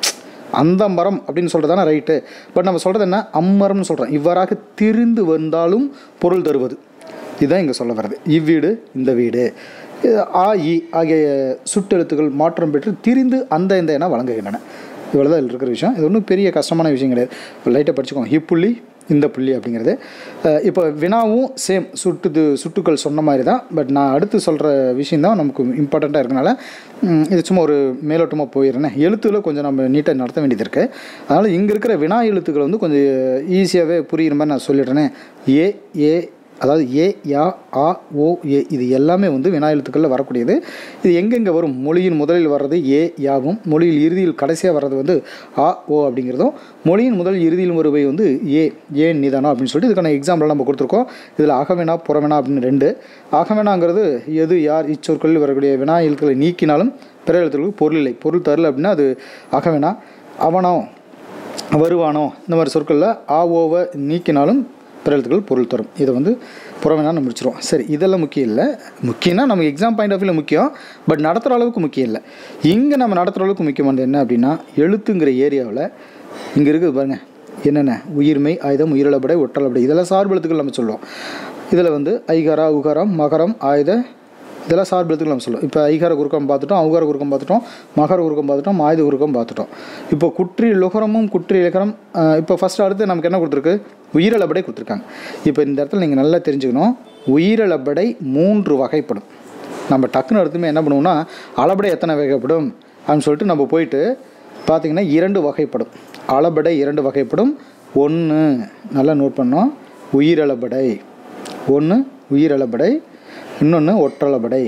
அந்த மரம் அப்படின்னு சொல்கிறது தானே ரைட்டு பட் நம்ம சொல்கிறது என்ன அம்மரம்னு சொல்கிறோம் இவ்வாறாக திரிந்து வந்தாலும் பொருள் தருவது இதுதான் இங்கே சொல்ல வர்றது இவ்வீடு இந்த வீடு இது ஆ இ ஆகிய சுட்டெழுத்துக்கள் மாற்றம் பெற்று திரிந்து அந்த இந்த என வழங்குகின்றன இவ்வளோ தான் இருக்கிற விஷயம் இது ஒன்றும் பெரிய கஷ்டமான விஷயம் கிடையாது லைட்டாக படிச்சுக்கோங்க இப்புள்ளி இந்த புள்ளி அப்படிங்கிறது அஹ் இப்போ வினாவும் சேம் சுட்டுது சுட்டுக்கள் சொன்ன மாதிரி தான் பட் நான் அடுத்து சொல்கிற விஷயம் தான் நமக்கு இம்பார்ட்டண்ட்டாக இருக்கனால ம், இது சும்மா ஒரு மேலோட்டமாக போயிடுறேன் எழுத்துல கொஞ்சம் நம்ம நீட்டாக நடத்த வேண்டியது இருக்குது அதனால் இங்கே இருக்கிற வினா எழுத்துக்கள் வந்து கொஞ்சம் ஈஸியாகவே புரியுற மாதிரி நான் சொல்லிடுறேனே ஏ ஏ அதாவது ஏ யா ஆ ஓ ஏ இது எல்லாமே வந்து வினா எழுத்துக்களில் வரக்கூடியது இது எங்கெங்கே வரும் மொழியின் முதலில் வர்றது ஏ யாவும் மொழியில் இறுதியில் கடைசியாக வர்றது வந்து ஆ ஓ அப்படிங்கிறதும் மொழியின் முதல் இறுதியில் வருவை வந்து ஏ ஏன் நிதானம் அப்படின்னு சொல்லிட்டு இதுக்கான எக்ஸாம்பிள் நம்ம கொடுத்துருக்கோம் இதில் அகவினா புறவினா அப்படின்னு ரெண்டு அகவினாங்கிறது எது யார் இச்சொற்களில் வரக்கூடிய வினா எழுத்துக்களை நீக்கினாலும் பிற எழுத்துக்களுக்கு பொருள் இல்லை பொருள் தரல அப்படின்னா அது அகவினா அவனோ வருவானோ இந்த மாதிரி சொற்களில் ஆ ஓவை நீக்கினாலும் பிற எழுத்துக்கள் பொருள் தரும் இதை வந்து புறவேனா நம்ம முடிச்சிருவோம் சரி இதெல்லாம் முக்கியம் இல்லை முக்கியம்னா நமக்கு எக்ஸாம் பாயிண்ட் ஆஃப் வியூவில் முக்கியம் பட் நடத்துகிற அளவுக்கு முக்கியம் இல்லை இங்கே நம்ம நடத்துகிற அளவுக்கு முக்கியமானது என்ன அப்படின்னா எழுத்துங்கிற ஏரியாவில் இங்கே இருக்குது பாருங்கள் என்னென்ன உயிர்மை ஆயுதம் உயிரிழப்படை ஒற்றலப்படை இதெல்லாம் சார்பு எழுத்துக்கள் நம்ம சொல்லுவோம் இதில் வந்து ஐகாரா உகாரம் மகரம் ஆயுத இதெல்லாம் சார்பு எழுத்துக்கள் நம்ம சொல்லுவோம் இப்போ ஐகார குறுக்கம் பார்த்துட்டோம் அவுகார குறுக்கம் பார்த்துட்டோம் மகர குறுக்கம் பார்த்துட்டோம் ஆயுத குறுக்கம் பார்த்துட்டோம் இப்போ குற்றி லுகரமும் குற்றி இலக்கரம் இப்போ ஃபஸ்ட்டு அடுத்து நமக்கு என்ன கொடுத்துருக்கு உயிரிழப்படை கொடுத்துருக்காங்க இப்போ இந்த இடத்துல நீங்கள் நல்லா தெரிஞ்சுக்கணும் உயிரிழப்படை மூன்று வகைப்படும் நம்ம டக்குன்னு எடுத்துமே என்ன பண்ணுவோம்னா அளபடை எத்தனை வகைப்படும் அப்படின்னு சொல்லிட்டு நம்ம போயிட்டு பார்த்தீங்கன்னா இரண்டு வகைப்படும் அளபடை இரண்டு வகைப்படும் ஒன்று நல்லா நோட் பண்ணோம் உயிரிழப்படை ஒன்று உயிரிழப்படை இன்னொன்று ஒற்றளபடை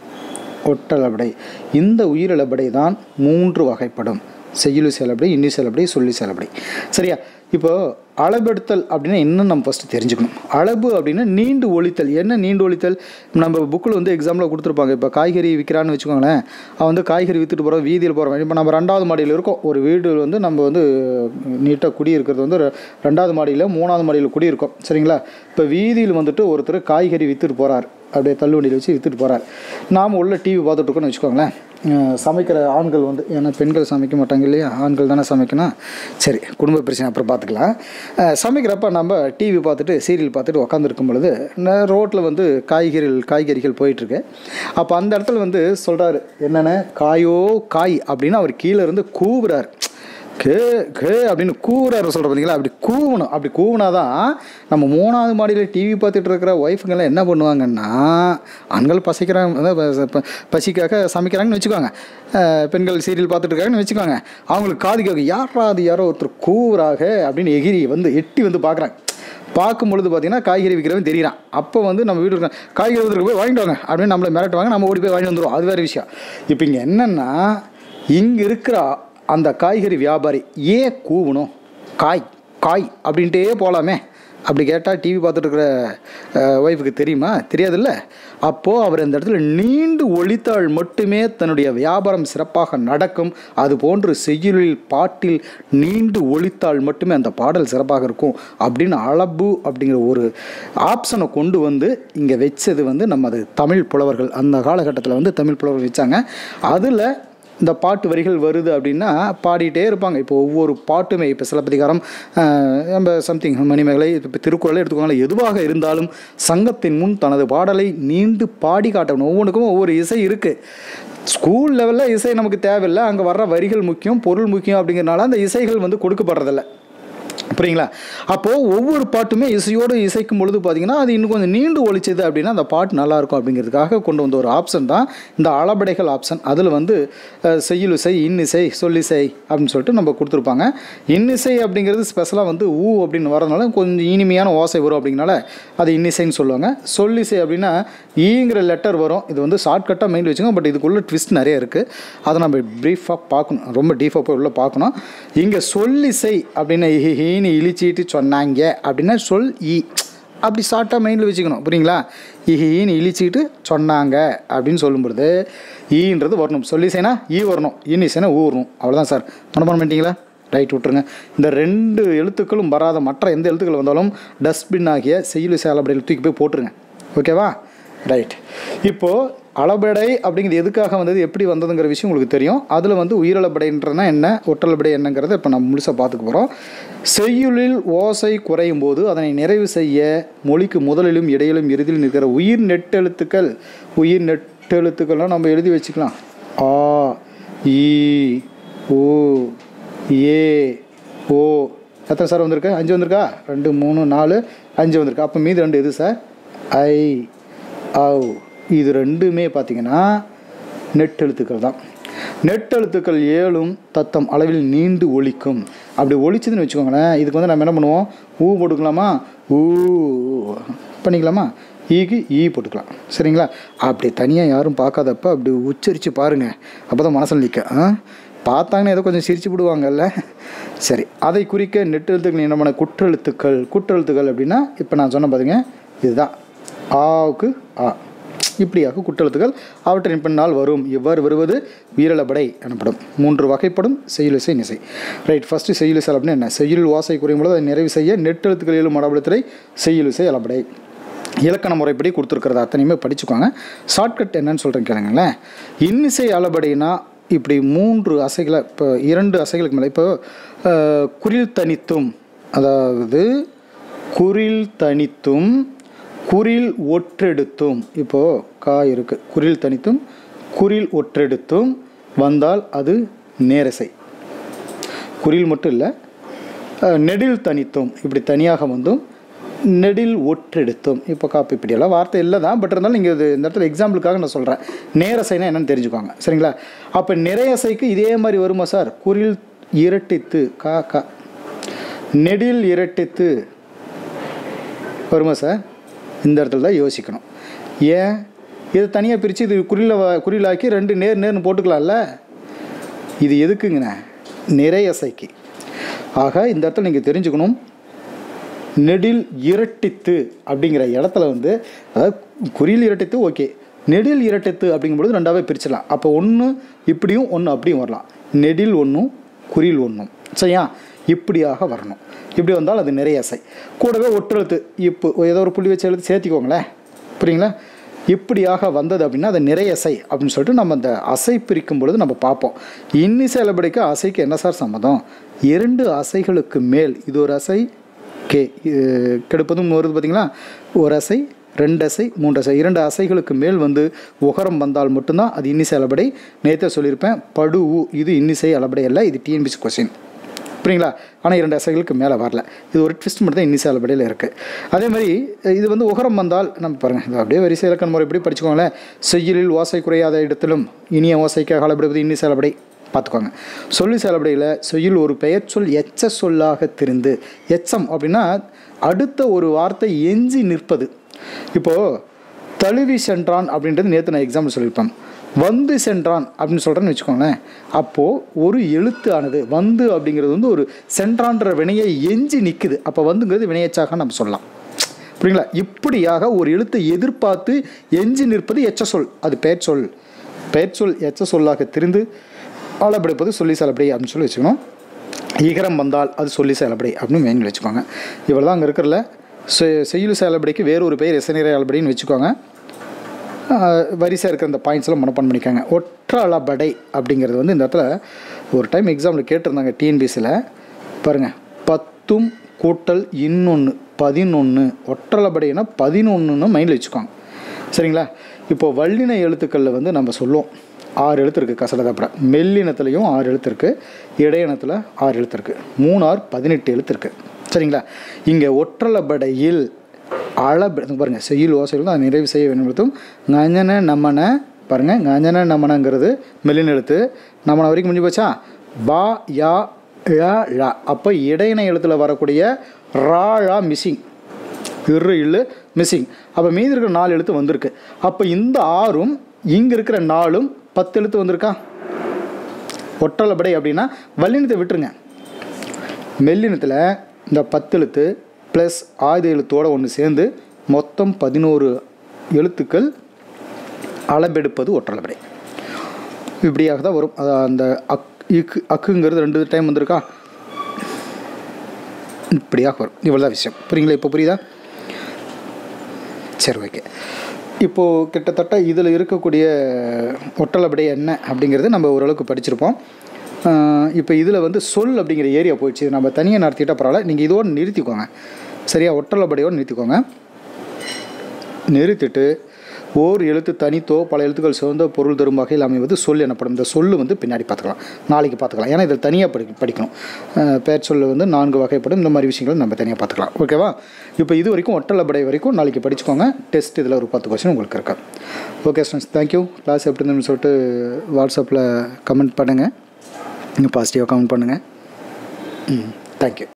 ஒற்றளபடை இந்த உயிரிழப்படை தான் மூன்று வகைப்படும் செய்யுளி செயலப்படை இன்னி செயலப்படை சொல்லி செயலப்படை சரியா இப்போ அளபெடுத்தல் அப்படின்னா என்னன்னு நம்ம ஃபஸ்ட்டு தெரிஞ்சுக்கணும் அளவு அப்படின்னா நீண்டு ஒழித்தல் என்ன நீண்டு ஒழித்தல் நம்ம புக்கில் வந்து எக்ஸாம்பிள் கொடுத்துருப்பாங்க இப்போ காய்கறி விற்கிறான்னு வச்சுக்கோங்களேன் அவன் வந்து காய்கறி விற்றுட்டு போகிறோம் வீதியில் போகிறோம் இப்போ நம்ம ரெண்டாவது மாடியில் இருக்கோம் ஒரு வீடு வந்து நம்ம வந்து நீட்டாக குடி இருக்கிறது வந்து ரெ- ரெண்டாவது மாடியில் மூணாவது மாடியில் குடி இருக்கோம் சரிங்களா இப்போ வீதியில் வந்துட்டு ஒருத்தர் காய்கறி விற்றுட்டு போகிறார் அப்படியே தள்ளுவண்டியில் வச்சு விற்றுட்டு போகிறார் நாம் உள்ள டிவி பார்த்துட்டு இருக்கோம்னு வச்சுக்கோங்களேன் அஹ் சமைக்கிற ஆண்கள் வந்து ஏன்னா பெண்கள் சமைக்க மாட்டாங்க இல்லையா ஆண்கள் தானே சமைக்கணும் சரி குடும்ப பிரச்சனை அப்புறம் பார்த்துக்கலாம் அஹ் சமைக்கிறப்ப நம்ம டிவி பார்த்துட்டு சீரியல் பார்த்துட்டு உட்காந்துருக்கும் பொழுது ரோட்டில் வந்து காய்கறிகள் காய்கறிகள் போயிட்டுருக்கு அப்போ அந்த இடத்துல வந்து சொல்கிறாரு என்னென்ன காயோ காய் அப்படின்னு அவர் கீழே இருந்து கூவுறாரு கே கே அப்படின்னு கூவுறாரு சொல்கிற பார்த்தீங்களா அப்படி கூவணும் அப்படி கூவுனாதான் நம்ம மூணாவது மாடியில் டிவி பார்த்துட்டு இருக்கிற ஒய்ஃபுங்கெல்லாம் என்ன பண்ணுவாங்கன்னா ஆண்கள் பசிக்கிறாங்க அதாவது ப- ப- பசிக்காக சமைக்கிறாங்கன்னு வச்சுக்கோங்க அஹ் பெண்கள் சீரியல் பார்த்துட்டு இருக்காங்கன்னு வச்சுக்கோங்க அவங்களுக்கு காது கேட்க யாரா அது யாரோ ஒருத்தர் கூவுறாக அப்படின்னு எகிரி வந்து எட்டி வந்து பார்க்குறாங்க பார்க்கும் பொழுது பார்த்தீங்கன்னா காய்கறி விற்கிறவன் தெரியறான் அப்போ வந்து நம்ம வீடு இருக்க காய்கறி விற்கிறதுக்கு போய் வாங்கிட்டு வாங்க அப்படின்னு நம்மளை மிரட்டுவாங்க நம்ம ஓடி போய் வாங்கிட்டு வந்துடுவோம் அது வேறு விஷயம் இப்போ இங்கே என்னென்னா இங்கே இருக்கிற அந்த காய்கறி வியாபாரி ஏன் கூவணும் காய் காய் அப்படின்ட்டே போகலாமே அப்படி கேட்டால் டிவி பார்த்துட்டு இருக்கிற ஒய்ஃபுக்கு தெரியுமா தெரியாதுல்ல அப்போது அவர் அந்த இடத்துல நீண்டு ஒழித்தால் மட்டுமே தன்னுடைய வியாபாரம் சிறப்பாக நடக்கும் அது போன்று செய்யுளில் பாட்டில் நீண்டு ஒழித்தால் மட்டுமே அந்த பாடல் சிறப்பாக இருக்கும் அப்படின்னு அளபு அப்படிங்கிற ஒரு ஆப்ஷனை கொண்டு வந்து இங்கே வச்சது வந்து நம்ம அது தமிழ் புலவர்கள் அந்த காலகட்டத்தில் வந்து தமிழ் புலவர்கள் வச்சாங்க அதில் இந்த பாட்டு வரிகள் வருது அப்படின்னா பாடிட்டே இருப்பாங்க இப்போ ஒவ்வொரு பாட்டுமே இப்போ சிலப்பதிகாரம் ஆஹ், நம்ம சம்திங் மணிமேகலை இப்போ திருக்குறளை எடுத்துக்கோங்களேன் எதுவாக இருந்தாலும் சங்கத்தின் முன் தனது பாடலை நீண்டு பாடி காட்டணும் ஒவ்வொன்றுக்கும் ஒவ்வொரு இசை இருக்குது ஸ்கூல் லெவலில் இசை நமக்கு தேவையில்லை அங்கே வர்ற வரிகள் முக்கியம் பொருள் முக்கியம் அப்படிங்கிறனால அந்த இசைகள் வந்து கொடுக்கப்படுறதில்ல புரியுங்களா அப்போது ஒவ்வொரு பாட்டுமே இசையோடு இசைக்கும் பொழுது பார்த்தீங்கன்னா அது இன்னும் கொஞ்சம் நீண்டு ஒழிச்சது அப்படின்னா அந்த பாட்டு நல்லா இருக்கும் அப்படிங்கிறதுக்காக கொண்டு வந்த ஒரு ஆப்ஷன் தான் இந்த அளபடைகள் ஆப்ஷன் அதில் வந்து அஹ், செய்யுளிசை இன்னிசை சொல்லிசை அப்படின்னு சொல்லிட்டு நம்ம கொடுத்துருப்பாங்க இன்னிசை அப்படிங்கிறது ஸ்பெஷலாக வந்து ஊ அப்படின்னு வரதுனால கொஞ்சம் இனிமையான ஓசை வரும் அப்படிங்கனால அது இன்னிசைன்னு சொல்லுவாங்க சொல்லிசை அப்படின்னா ஈங்கிற லெட்டர் வரும் இது வந்து ஷார்ட்கட்டாக மைண்ட் வச்சுக்கோங்க பட் இதுக்குள்ளே ட்விஸ்ட் நிறைய இருக்குது அதை நம்ம ப்ரீஃபாக பார்க்கணும் ரொம்ப டீஃபாக போய் உள்ளே பார்க்கணும் இங்கே சொல்லிசை அப்படின்னா ஹீன்னு இழிச்சிட்டு சொன்னாங்க அப்படின்னா சொல் ஈ அப்படி ஷார்ட்டாக மைண்டில் வச்சுக்கணும் புரியுங்களா ஈன்னு இழிச்சிட்டு சொன்னாங்க அப்படின்னு சொல்லும்பொழுது ஈன்றது வரணும் சொல்லிசைனா ஈ வரணும் ஈனிசைனா ஊ வரணும் அவ்வளோதான் சார் மனப்பாடம் பண்ணிட்டீங்களா ரைட் விட்டுருங்க இந்த ரெண்டு எழுத்துக்களும் வராத மற்ற எந்த எழுத்துக்கள் வந்தாலும் டஸ்ட்பின் ஆகிய செய்யுள் சேலை அப்படி தூக்கி போய் போட்டுருங்க ஓகேவா ரைட் இப்போது அளபடை அப்படிங்கிறது எதுக்காக வந்தது எப்படி வந்ததுங்கிற விஷயம் உங்களுக்கு தெரியும் அதில் வந்து உயிரளபடைன்றனா என்ன ஒற்றளபடை என்னங்கிறத இப்போ நம்ம முழுசாக பார்த்துக்க போகிறோம் செய்யுளில் ஓசை குறையும் போது அதனை நிறைவு செய்ய மொழிக்கு முதலிலும் இடையிலும் இறுதியில் நிற்கிற உயிர் நெட்டெழுத்துக்கள் உயிர் நெட்டெழுத்துக்கள்லாம் நம்ம எழுதி வச்சுக்கலாம் ஆ ஈ ஓ ஏ ஓ எத்தனை சார் வந்திருக்கு அஞ்சு வந்திருக்கா ரெண்டு மூணு நாலு அஞ்சு வந்திருக்கு அப்போ மீதி ரெண்டு எது சார் ஐ அவ் இது ரெண்டுமே பார்த்தீங்கன்னா நெட்டெழுத்துக்கள் தான் நெட்டெழுத்துக்கள் ஏழும் தத்தம் அளவில் நீண்டு ஒலிக்கும் அப்படி ஒலிச்சதுன்னு வச்சுக்கோங்களேன் இதுக்கு வந்து நம்ம என்ன பண்ணுவோம் ஊ போட்டுக்கலாமா ஊ பண்ணிக்கலாமா ஈக்கு ஈ போட்டுக்கலாம் சரிங்களா அப்படி தனியாக யாரும் பார்க்காதப்ப அப்படி உச்சரித்து பாருங்கள் அப்போ தான் மனசில் நிற்க ஆ பார்த்தாங்கன்னா ஏதோ கொஞ்சம் சிரிச்சு விடுவாங்கல்ல சரி அதை குறிக்க நெட்டெழுத்துக்கள் என்ன பண்ண குற்றெழுத்துக்கள் குற்றெழுத்துக்கள் அப்படின்னா இப்போ நான் சொன்ன பாருங்க இதுதான் ஆவுக்கு ஆ இப்படியாக குற்றெழுத்துக்கள் அவற்றின் பின்னால் வரும் இவ்வாறு வருவது வீரலபடை எனப்படும் மூன்று வகைப்படும் செய்யுளிசை நிசை ரைட் ஃபஸ்ட்டு செய்யுளிசை அப்படின்னு என்ன செய்யுள் வாசை குறையும் பொழுது அதை நிறைவு செய்ய நெட்டெழுத்துக்கள் எழும் மடபடத்திரை செய்யுளிசை அளபடை இலக்கண முறைப்படி கொடுத்துருக்கிறத அத்தனையுமே படிச்சுக்கோங்க ஷார்ட்கட் என்னன்னு சொல்கிறேன் கேளுங்களேன் இன்னிசை அளபடினா இப்படி மூன்று அசைகளை இப்போ இரண்டு அசைகளுக்கு மேலே இப்போ அஹ், குறில் தனித்தும் அதாவது குறில் தனித்தும் குறில் ஒற்றெடுத்தும் இப்போது கா இருக்குது குறில் தனித்தும் குறில் ஒற்றெடுத்தும் வந்தால் அது நேரசை குறில் மட்டும் இல்லை அஹ், நெடில் தனித்தும் இப்படி தனியாக வந்தும் நெடில் ஒற்றெடுத்தும் இப்போ காப்பி இப்படியெல்லாம் வார்த்தை இல்லை தான் பட் இருந்தாலும் நீங்கள் இது இந்த இடத்துல எக்ஸாம்பிளுக்காக நான் சொல்கிறேன் நேரசைனா என்னன்னு தெரிஞ்சுக்கோங்க சரிங்களா அப்போ நிறையசைக்கு இதே மாதிரி வருமா சார் குறில் இரட்டித்து கா கா நெடில் இரட்டித்து வருமா சார் இந்த இடத்துல தான் யோசிக்கணும் ஏன் இதை தனியாக பிரித்து இது குறியில் குறியிலாக்கி ரெண்டு நேர் நேர்னு போட்டுக்கலாம்ல இது எதுக்குங்கண்ணே நிறையசைக்கு ஆக இந்த இடத்துல நீங்கள் தெரிஞ்சுக்கணும் நெடில் இரட்டித்து அப்படிங்கிற இடத்துல வந்து அதாவது குறியில் இரட்டித்து ஓகே நெடில் இரட்டித்து அப்படிங்கும்பொழுது ரெண்டாவே பிரிச்சிடலாம் அப்போ ஒன்று இப்படியும் ஒன்று அப்படியும் வரலாம் நெடில் ஒன்றும் குறில் ஒன்றும் சரியா இப்படியாக வரணும் இப்படி வந்தால் அது நிறைய அசை கூடவே ஒற்றெழுத்து இப்போ ஏதோ ஒரு புள்ளி வச்சு எழுத்து சேர்த்திக்கோங்களேன் புரியுங்களா இப்படியாக வந்தது அப்படின்னா அது நிறைய அசை அப்படின்னு சொல்லிட்டு நம்ம அந்த அசை பிரிக்கும் பொழுது நம்ம பார்ப்போம் இன்னிசை அளபடிக்கு அசைக்கு என்ன சார் சம்மதம் இரண்டு அசைகளுக்கு மேல் இது ஒரு அசை கே இது கெடுப்பதும் வருது பார்த்தீங்களா ஒரு அசை ரெண்டு அசை மூன்று அசை இரண்டு அசைகளுக்கு மேல் வந்து உகரம் வந்தால் மட்டும்தான் அது இன்னிசை அளபடை நேற்றே சொல்லியிருப்பேன் படு உ இது இன்னிசை அளபடை அல்ல இது டிஎன்பிசி கொஸ்டின் புரியுங்களா ஆனால் இரண்டு அசைகளுக்கு மேலே வரல இது ஒரு ட்விஸ்ட் மட்டும் தான் இன்னிசை அளபடியில் இருக்குது அதே மாதிரி இது வந்து உகரம் வந்தால் நம்ம பாருங்கள் இது அப்படியே வரிசை இலக்கண முறை எப்படி படிச்சுக்கோங்களேன் செய்யுளில் ஓசை குறையாத இடத்திலும் இனிய ஓசைக்காக அளபடுவது இன்னிசை அளபடை பார்த்துக்கோங்க சொல்லி செலபடியில் செய்யுள் ஒரு பெயர் சொல் எச்ச சொல்லாக திரிந்து எச்சம் அப்படின்னா அடுத்த ஒரு வார்த்தை எஞ்சி நிற்பது இப்போது தழுவி சென்றான் அப்படின்றது நேற்று நான் எக்ஸாம்பிள் சொல்லியிருப்பேன் வந்து சென்றான் அப்படின்னு சொல்கிறேன்னு வச்சுக்கோங்களேன் அப்போது ஒரு எழுத்து ஆனது வந்து அப்படிங்கிறது வந்து ஒரு சென்றான்ற வினையை எஞ்சி நிற்குது அப்போ வந்துங்கிறது வினையச்சாக நம்ம சொல்லலாம் புரியுங்களா இப்படியாக ஒரு எழுத்தை எதிர்பார்த்து எஞ்சி நிற்பது எச்ச சொல் அது பெயர் சொல் பெயர் சொல் எச்ச சொல்லாக திரிந்து ஆளப்படுப்பது சொல்லி செலப்படி அப்படின்னு சொல்லி வச்சுக்கணும் ஈகரம் வந்தால் அது சொல்லி செலப்படி அப்படின்னு மெயின் வச்சுக்கோங்க இவ்வளோ தான் அங்கே இருக்கிறல செய்யுள் செலப்படிக்கு வேறு ஒரு பெயர் எசநிறை அளபடின்னு வச்சுக்கோங்க வரிசையாக இருக்கிற இந்த பாயிண்ட்ஸ்லாம் மனப்பான் பண்ணிக்காங்க ஒற்ற அளபடை அப்படிங்கிறது வந்து இந்த இடத்துல ஒரு டைம் எக்ஸாமில் கேட்டிருந்தாங்க டிஎன்பிசியில் பாருங்கள் பத்தும் கூட்டல் இன்னொன்று பதினொன்று ஒற்றளபடைனா பதினொன்றுன்னு மைண்டில் வச்சுக்கோங்க சரிங்களா இப்போ வல்லின எழுத்துக்களில் வந்து நம்ம சொல்லுவோம் ஆறு எழுத்து இருக்குது கசடதப்பட மெல்லினத்துலேயும் ஆறு எழுத்து இருக்குது இடையினத்தில் ஆறு எழுத்து இருக்குது மூணு ஆறு பதினெட்டு எழுத்து இருக்குது சரிங்களா இங்கே ஒற்றலபடையில் அளப பாருங்கள் செய்யுள் ஓசையில் தான் நிறைவு செய்ய வேண்டும் கஞ்சன நம்மன பாருங்கள் கஞ்சன நம்மனங்கிறது மெல்லின் எழுத்து நம்மன வரைக்கும் முடிஞ்சு போச்சா பா யா ழ ழ அப்போ இடையின எழுத்தில் வரக்கூடிய ரா ழா மிஸ்ஸிங் இரு இல்லு மிஸ்ஸிங் அப்போ மீதி இருக்கிற நாலு எழுத்து வந்திருக்கு அப்போ இந்த ஆறும் இங்கே இருக்கிற நாலும் பத்து எழுத்து வந்திருக்கா ஒற்றலபடை அப்படின்னா வல்லினத்தை விட்டுருங்க மெல்லினத்தில் இந்த பத்து எழுத்து ப்ளஸ் ஆயுத எழுத்தோடு ஒன்று சேர்ந்து மொத்தம் பதினோரு எழுத்துக்கள் அளபெடுப்பது ஒற்றலபடை இப்படியாக தான் வரும் அது அந்த அக் இக்கு அக்குங்கிறது ரெண்டு டைம் வந்திருக்கா இப்படியாக வரும் இவ்வளோ தான் விஷயம் புரியுங்களா இப்போ புரியுதா சரி ஓகே இப்போது கிட்டத்தட்ட இதில் இருக்கக்கூடிய ஒட்டலபடி என்ன அப்படிங்கிறது நம்ம ஓரளவுக்கு படிச்சிருப்போம் இப்போ இதில் வந்து சொல் அப்படிங்கிற ஏரியா போயிடுச்சு நம்ம தனியாக நடத்திட்டா பரவாயில்ல நீங்கள் இதோடு நிறுத்திக்கோங்க சரியா ஒட்டலபடியோடு நிறுத்திக்கோங்க நிறுத்திட்டு ஓர் எழுத்து தனித்தோ பல எழுத்துக்கள் சிறந்த பொருள் தரும் வகையில் அமைவது சொல் எனப்படும் இந்த சொல்லு வந்து பின்னாடி பார்த்துக்கலாம் நாளைக்கு பார்த்துக்கலாம் ஏன்னா இதில் தனியாக படி படிக்கணும் அஹ் பெயர் சொல்லு வந்து நான்கு வகைப்படும் இந்த மாதிரி விஷயங்கள் நம்ம தனியாக பார்த்துக்கலாம் ஓகேவா இப்போ இது வரைக்கும் ஒட்டலபடை வரைக்கும் நாளைக்கு படிச்சுக்கோங்க டெஸ்ட் இதில் ஒரு பத்து கொஸ்டின் உங்களுக்கு இருக்கா ஓகே ஸ்டூடெண்ட்ஸ் தேங்க்யூ கிளாஸ் எப்படி இருந்துன்னு சொல்லிட்டு வாட்ஸ்அப்பில் கமெண்ட் பண்ணுங்கள் நீங்கள் பாசிட்டிவாக கமெண்ட் பண்ணுங்கள் ம் தேங்க்யூ